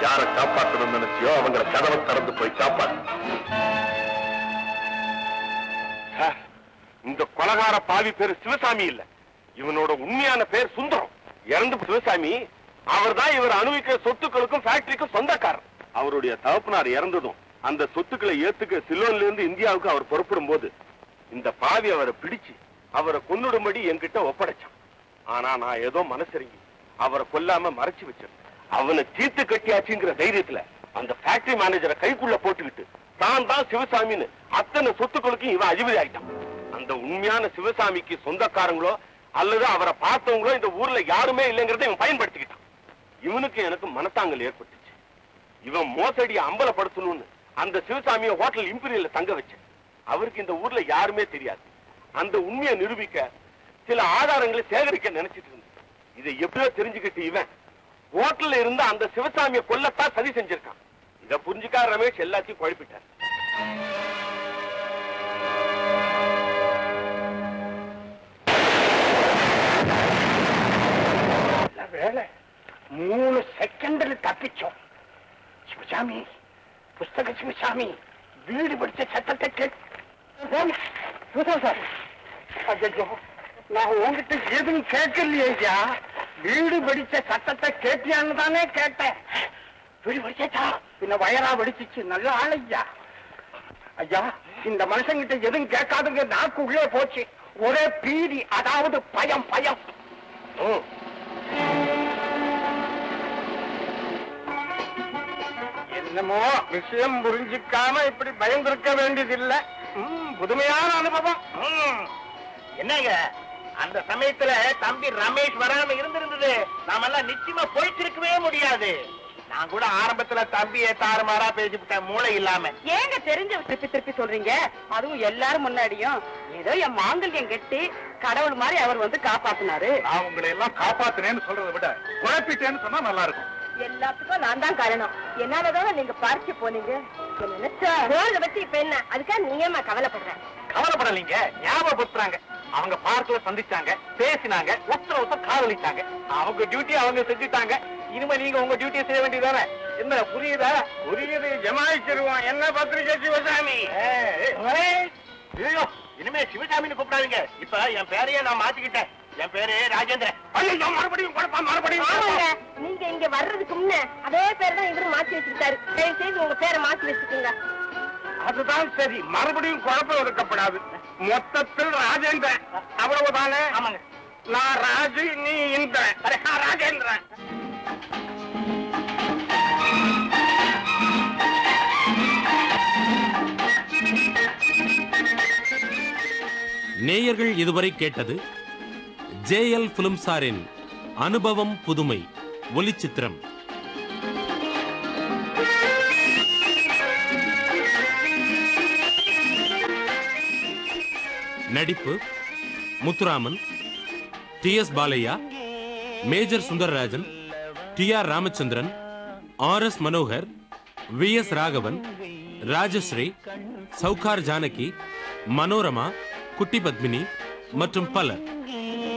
யார காப்பாத்தணும்னு நினைச்சியோ அவங்கள கதவை திறந்து போய் காப்பாத்து சார், இந்த கொலகார பாவி பேரு சிவசாமி இல்ல இவனோட உண்மையான பேர் சுந்தரம் இறந்து சிவசாமி அவர்தான் இவர் அனுபவிக்கிற சொத்துக்களுக்கும் ஃபேக்டரிக்கும் சொந்தக்காரர் அவருடைய தகப்பனார் இறந்ததும் அந்த சொத்துக்களை ஏத்துக்க சிலோன்ல இருந்து இந்தியாவுக்கு அவர் புறப்படும் போது இந்த பாவி அவரை பிடிச்சு அவரை கொன்னுடும்படி என்கிட்ட ஒப்படைச்சான் ஆனா நான் ஏதோ மனசிறங்கி அவரை கொல்லாம மறைச்சு வச்சிருந்தேன் அவனை தீர்த்து கட்டியாச்சுங்கிற தைரியத்துல அந்த ஃபேக்டரி மேனேஜரை கைக்குள்ள போட்டுக்கிட்டு தான் தான் சிவசாமின்னு அத்தனை சொத்துக்களுக்கும் இவன் அதிபதி ஆயிட்டான் அந்த உண்மையான சிவசாமிக்கு சொந்தக்காரங்களோ அல்லது அவரை பார்த்தவங்களோ இந்த ஊர்ல யாருமே இல்லைங்கிறத இவன் பயன்படுத்திக்கிட்டான் இவனுக்கு எனக்கு மனத்தாங்கல் ஏற்பட்டுச்சு இவன் மோசடியை அம்பலப்படுத்தணும்னு அந்த சிவசாமியை ஹோட்டல் இம்பீரியல்ல தங்க வச்சேன் அவருக்கு இந்த ஊர்ல யாருமே தெரியாது அந்த உண்மையை நிரூபிக்க சில ஆதாரங்களை சேகரிக்க நினைச்சிட்டு இருந்தேன் இதை எப்படியோ தெரிஞ்சுக்கிட்டு இவன் ஹோட்டல்ல இருந்த அந்த சிவசாமியை கொல்லத்தான் சதி செஞ்சிருக்கான் இத புரிஞ்சுக்கார ரமேஷ் எல்லாத்தையும் குழப்பிட்டார் நல்ல வேலை மூணு செகண்ட்ல தப்பிச்சோம் சிவசாமி புஸ்தக சிவசாமி வீடு படிச்ச சத்தத்தை கேட்டு சார் ஐயோ நான் உங்ககிட்ட எதுவும் கேட்கலையே ஐயா வீடு படிச்ச சத்தத்தை கேட்டியான்னு தானே கேட்டேன் வீடு படிச்சா பின்ன வயரா வெடிச்சிச்சு நல்ல ஆள் ஐயா ஐயா இந்த மனுஷங்கிட்ட எதுவும் கேட்காதுங்க நாக்கு உள்ளே போச்சு ஒரே பீதி அதாவது பயம் பயம் ம். என்னமோ விஷயம் புரிஞ்சுக்காம இப்படி பயந்திருக்க வேண்டியதில்லை ம், புதுமையான அனுபவம் ம். என்னங்க அந்த சமயத்துல தம்பி ரமேஷ் வராம இருந்திருந்தது நாமெல்லாம் நிச்சயமா போயிட்டிருக்கவே முடியாது நான் கூட ஆரம்பத்துல தம்பியை தாறுமாறா பேசிவிட்டேன் மூளை இல்லாம ஏங்க தெரிஞ்ச திருப்பி திருப்பி சொல்றீங்க அதுவும் எல்லாரும் முன்னாடியும் ஏதோ என் மாங்கல்யம் கெட்டி கடவுள் மாதிரி அவர் வந்து காப்பாத்தினாரு நான் உங்களை எல்லாம் காப்பாத்தினேன்னு சொல்றதை விட குழப்பிட்டேன்னு சொன்னா நல்லா இருக்கும் எல்லாத்துக்கும் நான் தான் காரணம் என்னாலதான் நீங்க பறிச்சு போனீங்க நினைச்சா போறத பத்தி இப்ப என்ன அதுக்காக நீ ஏமா கவலைப்படுற கவலைப்படலீங்க ஞாபகப்படுத்துறாங்க அவங்க பார்க்கல சந்திச்சாங்க பேசினாங்க ஒருத்தர் ஒருத்தர் காதலிச்சாங்க அவங்க டியூட்டி அவங்க செஞ்சுட்டாங்க இனிமே நீங்க உங்க டியூட்டியை செய்ய வேண்டியதானே என்ன புரியுதா புரியுது ஜமாயிச்சிருவான் என்ன பத்திரிகை சிவசாமி ஐயோ இனிமே சிவசாமின்னு கூப்பிடாதீங்க இப்ப என் பேரையே நான் மாத்திக்கிட்டேன் என் பேரு ராஜேந்திரன் ஐயோ மறுபடியும் குழப்பம் மறுபடியும் ஆமாங்க குழப்பம். நீங்க இங்க வர்றதுக்கு முன்ன அதே பேர் தான் இவரு மாத்தி வச்சிருக்காரு தயவு செய்து உங்க பேரை மாத்தி வச்சுக்கோங்க அதுதான் சரி மறுபடியும் குழப்பம் இருக்கப்படாது மொத்தத்தில் ராஜேந்திரன் அவ்வளவுதானே ஆமாங்க நான் ராஜு நீ இந்திரன் நான் ராஜேந்திரன் நேயர்கள் இதுவரை கேட்டது ஜேஎல் பிலிம்சாரின் அனுபவம் புதுமை ஒலிச்சித்திரம் நடிப்பு Muthuraman T S Balaiah major Sundararajan T R Ramachandran R S Manohar V S Raghavan Rajasree Sowcar Janaki Manorama Kutty Padmini மற்றும் பலர்